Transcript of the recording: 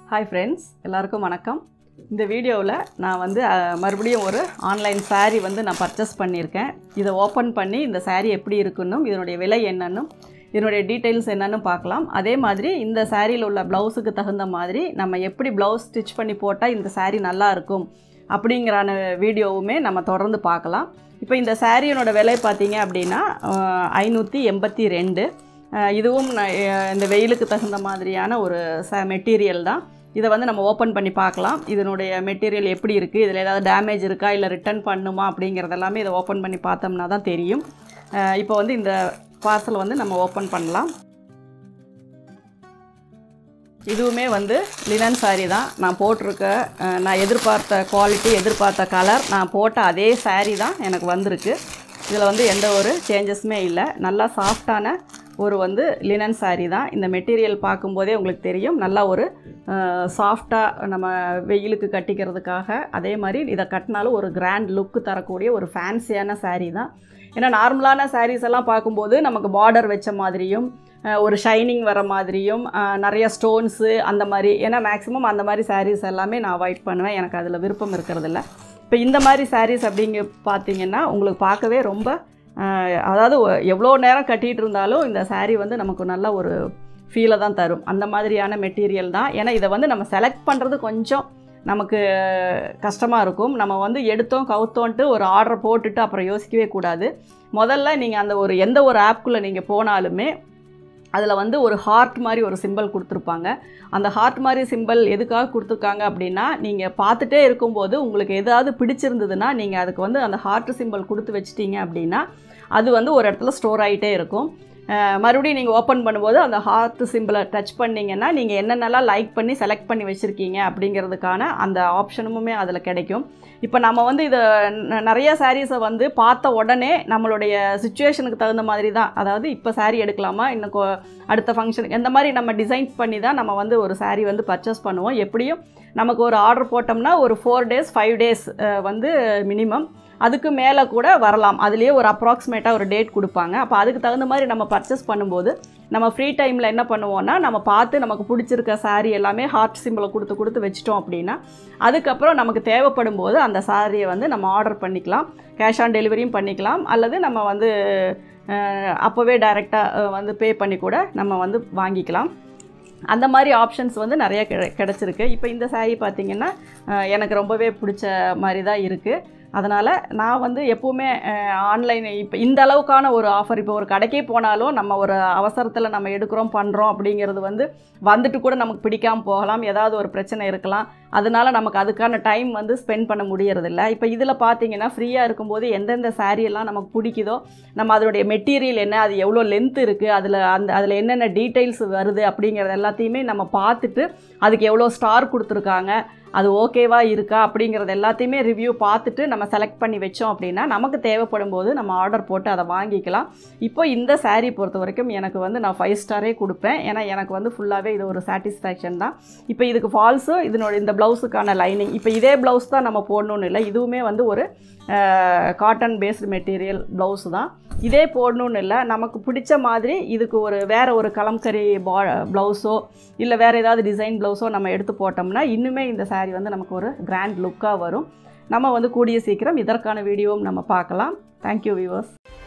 hi friends எல்லாருக்கும் வணக்கம் இந்த வீடியோவில் நான் வந்து அஹ், மறுபடியும் ஒரு ஆன்லைன் saree வந்து நான் பர்ச்சேஸ் பண்ணியிருக்கேன் இதை ஓப்பன் பண்ணி இந்த saree எப்படி இருக்குன்னும் இதனுடைய விலை என்னன்னும் இதனுடைய டீட்டெயில்ஸ் என்னன்னு பார்க்கலாம் அதே மாதிரி இந்த சாரியில் உள்ள ப்ளவுஸுக்கு தகுந்த மாதிரி நம்ம எப்படி ப்ளவுஸ் ஸ்டிச் பண்ணி போட்டால் இந்த saree நல்லா இருக்கும் அப்படிங்கிறான வீடியோவுமே நம்ம தொடர்ந்து பார்க்கலாம் இப்போ இந்த சாரியினோட விலை பார்த்தீங்க அப்படின்னா ஐநூற்றி எண்பத்தி ரெண்டு அஹ் இதுவும் நான், அஹ், இந்த வெயிலுக்கு தகுந்த மாதிரியான ஒரு ச மெட்டீரியல் தான் இதை வந்து நம்ம ஓப்பன் பண்ணி பார்க்கலாம் இதனுடைய மெட்டீரியல் எப்படி இருக்குது இதில் ஏதாவது டேமேஜ் இருக்கா இல்லை ரிட்டர்ன் பண்ணுமா அப்படிங்கிறது எல்லாமே இதை ஓப்பன் பண்ணி பார்த்தோம்னா தான் தெரியும் அஹ் இப்போ வந்து இந்த பார்சல் வந்து நம்ம ஓப்பன் பண்ணலாம் இதுவுமே வந்து லினன் saree தான் நான் போட்டிருக்க அஹ், நான் எதிர்பார்த்த குவாலிட்டி எதிர்பார்த்த கலர் நான் போட்ட அதே saree தான் எனக்கு வந்திருக்கு இதில் வந்து எந்த ஒரு சேஞ்சஸுமே இல்லை நல்லா சாஃப்டான ஒரு வந்து லினன் saree தான் இந்த மெட்டீரியல் பார்க்கும்போதே உங்களுக்கு தெரியும் நல்லா ஒரு சாஃப்டாக நம்ம வெயிலுக்கு கட்டிக்கிறதுக்காக அதே மாதிரி இதை கட்டினாலும் ஒரு கிராண்ட் லுக்கு தரக்கூடிய ஒரு ஃபேன்சியான saree தான் ஏன்னா நார்மலான sarees எல்லாம் பார்க்கும்போது நமக்கு பார்டர் வச்ச மாதிரியும் அஹ், ஒரு ஷைனிங் வர மாதிரியும் அஹ், நிறைய ஸ்டோன்ஸு அந்த மாதிரி ஏன்னா மேக்ஸிமம் அந்த மாதிரி sarees எல்லாமே நான் அவாய்ட் பண்ணுவேன் எனக்கு அதில் விருப்பம் இருக்கிறதில்ல இப்போ இந்த மாதிரி sarees அப்படிங்க பார்த்தீங்கன்னா உங்களுக்கு பார்க்கவே ரொம்ப அஹ், அதாவது ஒ- எவ்வளோ நேரம் கட்டிகிட்டு இருந்தாலும் இந்த saree வந்து நமக்கு நல்ல ஒரு ஃபீலை தான் தரும் அந்த மாதிரியான மெட்டீரியல் தான் ஏன்னா இதை வந்து நம்ம செலக்ட் பண்ணுறது கொஞ்சம் நமக்கு கஷ்டமாக இருக்கும் நம்ம வந்து எடுத்தோம் கவுத்தோன்ட்டு ஒரு ஆர்டர் போட்டுட்டு அப்புறம் யோசிக்கவே கூடாது முதல்ல நீங்கள் அந்த ஒரு எந்த ஒரு ஆப்குள்ளே நீங்கள் போனாலுமே அதில் வந்து ஒரு ஹார்ட் மாதிரி ஒரு சிம்பல் கொடுத்துருப்பாங்க அந்த ஹார்ட் மாதிரி சிம்பல் எதுக்காக கொடுத்துருக்காங்க அப்படின்னா நீங்கள் பார்த்துட்டே இருக்கும்போது உங்களுக்கு எதாவது பிடிச்சிருந்ததுன்னா நீங்கள் அதுக்கு வந்து அந்த ஹார்ட் சிம்பல் கொடுத்து வச்சிட்டீங்க அப்படின்னா அது வந்து ஒரு இடத்துல ஸ்டோர் ஆகிட்டே இருக்கும் அஹ் மறுபடியும் நீங்கள் ஓப்பன் பண்ணும்போது அந்த ஹார்ட் சிம்பிளை டச் பண்ணிங்கன்னா நீங்கள் என்னென்னலாம் லைக் பண்ணி செலக்ட் பண்ணி வச்சுருக்கீங்க அப்படிங்கிறதுக்கான அந்த ஆப்ஷனுமே அதில் கிடைக்கும் இப்போ நம்ம வந்து இதை ந- நிறைய சாரீஸை வந்து பார்த்த உடனே நம்மளுடைய சுச்சுவேஷனுக்கு தகுந்த மாதிரி தான் அதாவது இப்போ saree எடுக்கலாமா இன்னும் கொ- அடுத்த ஃபங்க்ஷனுக்கு இந்த மாதிரி நம்ம டிசைன் பண்ணி தான் நம்ம வந்து ஒரு saree வந்து பர்ச்சேஸ் பண்ணுவோம் எப்படியும் நமக்கு ஒரு ஆர்டர் போட்டோம்னா ஒரு ஃபோர் டேஸ் ஃபைவ் டேஸ் வந்து மினிமம் அதுக்கு மேலே கூட வரலாம் அதுலேயே ஒரு அப்ராக்சிமேட்டாக ஒரு டேட் கொடுப்பாங்க அப்போ அதுக்கு தகுந்த மாதிரி நம்ம பர்ச்சேஸ் பண்ணும்போது நம்ம ஃப்ரீ டைமில் என்ன பண்ணுவோம்னா நம்ம பார்த்து நமக்கு பிடிச்சிருக்க saree எல்லாமே ஹார்ட் சிம்பிளை கொடுத்து கொடுத்து வச்சிட்டோம் அப்படின்னா அதுக்கப்புறம் நமக்கு தேவைப்படும் போது அந்த சாரியை வந்து நம்ம ஆர்டர் பண்ணிக்கலாம் கேஷ் ஆன் டெலிவரியும் பண்ணிக்கலாம் அல்லது நம்ம வந்து அஹ், அப்போவே டைரெக்டாக வந்து பே பண்ணி கூட நம்ம வந்து வாங்கிக்கலாம் அந்த மாதிரி ஆப்ஷன்ஸ் வந்து நிறைய கிடை கிடச்சிருக்கு இப்போ இந்த saree பார்த்தீங்கன்னா அஹ், எனக்கு ரொம்பவே பிடிச்ச மாதிரி தான் இருக்குது அதனால் நான் வந்து எப்போவுமே ஆன்லைன் இப்போ இந்த அளவுக்கான ஒரு ஆஃபர் இப்போ ஒரு கடைக்கே போனாலும் நம்ம ஒரு அவசரத்தில் நம்ம எடுக்கிறோம் பண்ணுறோம் அப்படிங்கிறது வந்து வந்துட்டு கூட நமக்கு பிடிக்காமல் போகலாம் ஏதாவது ஒரு பிரச்சனை இருக்கலாம் அதனால நமக்கு அதுக்கான டைம் வந்து ஸ்பெண்ட் பண்ண முடியறதில்ல இப்போ இதில் பார்த்தீங்கன்னா ஃப்ரீயாக இருக்கும்போது எந்தெந்த saree எல்லாம் நமக்கு பிடிக்குதோ நம்ம அதனுடைய மெட்டீரியல் என்ன அது எவ்வளோ லென்த் இருக்குது அதில் அந்த அதில் என்னென்ன டீட்டெயில்ஸ் வருது அப்படிங்கிறது எல்லாத்தையுமே நம்ம பார்த்துட்டு அதுக்கு எவ்வளோ ஸ்டார் கொடுத்துருக்காங்க அது ஓகேவா இருக்கா அப்படிங்கிறது எல்லாத்தையுமே ரிவ்யூ பார்த்துட்டு நம்ம செலக்ட் பண்ணி வச்சோம் அப்படின்னா நமக்கு தேவைப்படும் போது நம்ம ஆர்டர் போட்டு அதை வாங்கிக்கலாம் இப்போ இந்த saree பொறுத்த வரைக்கும் எனக்கு வந்து நான் ஃபைவ் ஸ்டாரே கொடுப்பேன் ஏன்னா எனக்கு வந்து ஃபுல்லாகவே இது ஒரு சாட்டிஸ்ஃபேக்ஷன் தான் இப்போ இதுக்கு ஃபால்ஸும் இதனோட இந்த ப்ளவுஸுக்கான லைனிங் இப்போ இதே ப்ளவுஸ் தான் நம்ம போடணும்னு இல்லை இதுவுமே வந்து ஒரு காட்டன் பேஸ்டு மெட்டீரியல் ப்ளவுஸ் தான் இதே போடணும்னு இல்லை நமக்கு பிடிச்ச மாதிரி இதுக்கு ஒரு வேறு ஒரு கலம்கரி பா ப்ளவுஸோ இல்லை வேறு ஏதாவது டிசைன் ப்ளவுஸோ நம்ம எடுத்து போட்டோம்னா இன்னுமே இந்த saree வந்து நமக்கு ஒரு கிராண்ட் லுக்காக வரும் நம்ம வந்து கூடிய சீக்கிரம் இதற்கான வீடியோவும் நம்ம பார்க்கலாம் தேங்க்யூ வியூவர்ஸ்